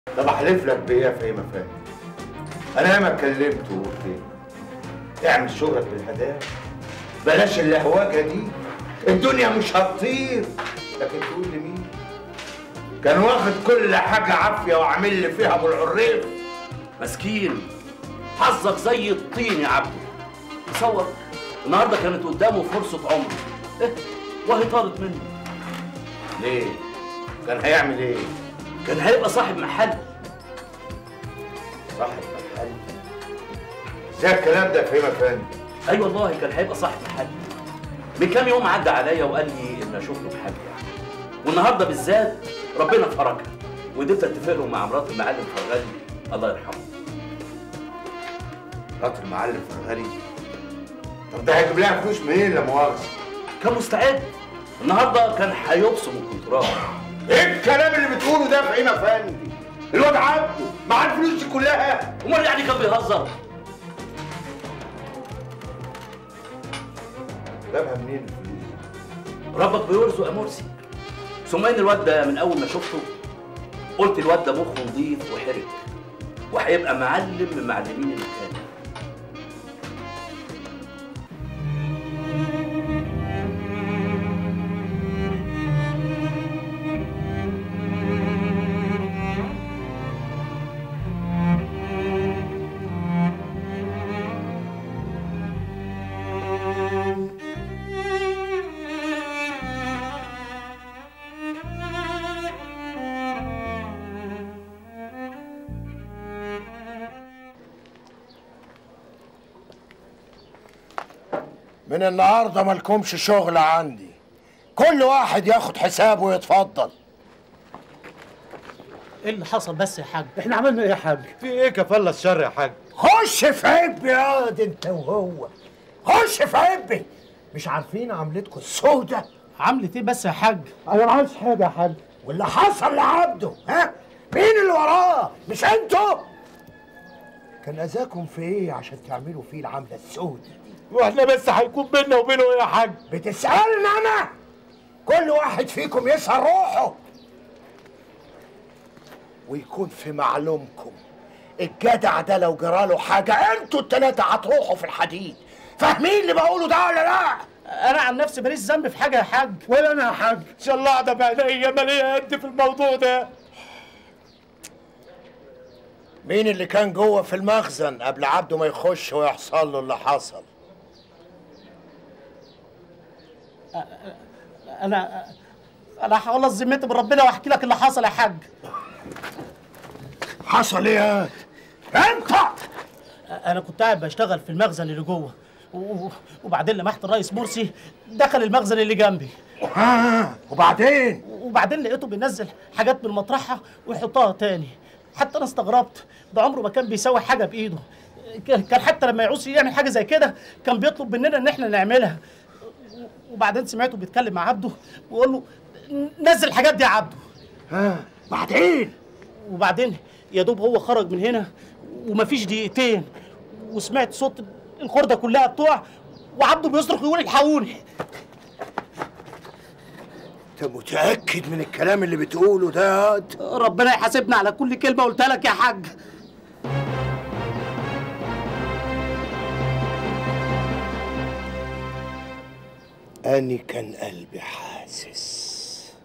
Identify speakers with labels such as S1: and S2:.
S1: طب احلف لك بايه يا فهيم افندي انا ما كلمته وقلت له اعمل شغلك بالهدايا بلاش اللهوجه دي الدنيا مش هتطير لكن تقول لمين كان واخد كل حاجه عافيه وعامل لي فيها ابو العريف
S2: مسكين حظك زي الطين يا عبده تصور النهارده كانت قدامه فرصه عمر إيه وهي طارت منه
S1: ليه كان هيعمل ايه
S2: كان هيبقى صاحب محل
S1: صاحب محل ازاي الكلام ده يا فهيم افندي
S2: اي أيوة والله كان هيبقى صاحب محل من كام يوم عدى عليا وقال لي ان اشوف له محل يعني والنهارده بالذات ربنا فرجها وقدرت اتفق له مع مرات المعلم فرغلي الله يرحمه
S1: مرات المعلم فرغلي طب ده هيجيب لها فلوس منين لا مؤاخذه
S2: كان مستعد النهارده كان هيبصم الكنترول
S1: ايه الكلام اللي بتقوله ده يا فهيم افندي الواد عبده معاه الفلوس دي كلها
S2: امال يعني كان بيهزر
S1: جابها منين الفلوس
S2: ربك بيرزق يا مرسي ثم ان الواد ده من اول ما شفته قلت الواد ده مخه نضيف وحرك وهيبقى معلم من معلمين المكان
S3: من النهارده مالكمش شغل عندي كل واحد ياخد حسابه ويتفضل
S4: ايه اللي حصل بس يا حاج
S5: احنا عملنا ايه يا حاج؟ في ايه كفالة الشر يا حاج؟
S3: خش في عبي يا واد انت وهو خش في عبي مش عارفين عملتكم السودة
S4: عملت ايه بس يا حاج
S5: انا ما عملتش حاجة يا حاج
S3: واللي حصل لعبده ها مين اللي وراه مش انتوا كان اذاكم في ايه عشان تعملوا فيه العملة السودة دي
S5: واحنا بس هيكون بينا وبينه ايه يا حاج؟
S3: بتسألني انا كل واحد فيكم يسأل روحه ويكون في معلومكم الجدع ده لو جراله حاجة انتوا التلاتة هتروحوا في الحديد فاهمين اللي بقوله ده ولا لا؟
S4: انا عن نفسي ماليش ذنب في حاجه يا حاج
S5: ولا انا يا حاج ان شاء الله قاعدة بعينيا مالية قد في الموضوع ده
S3: مين اللي كان جوه في المخزن قبل عبده ما يخش ويحصل له اللي حصل؟
S4: انا انا هخلص ذمتي من ربنا واحكي لك اللي حصل يا حاج
S3: حصل ايه يا انت
S4: انا كنت قاعد بشتغل في المخزن اللي جوه و- وبعدين لمحت الرئيس مرسي دخل المخزن اللي جنبي
S3: ها وبعدين
S4: وبعدين لقيته بينزل حاجات من مطرحها ويحطها تاني حتى انا استغربت ده عمره ما كان بيسوي حاجه بايده كان كان حتى لما يعوز يعمل حاجه زي كده كان بيطلب مننا ان احنا نعملها وبعدين سمعته بيتكلم مع عبده ويقول له نزل الحاجات دي يا عبده
S3: ها بعدين
S4: وبعدين يا دوب هو خرج من هنا ومفيش دقيقتين وسمعت صوت الخرده كلها بتوع وعبده بيصرخ يقول الحقوني
S3: انت متأكد من الكلام اللي بتقوله ده يا واد؟
S4: ربنا يحاسبنا على كل كلمه قلتها لك يا حاج
S3: أني كان قلبي حاسس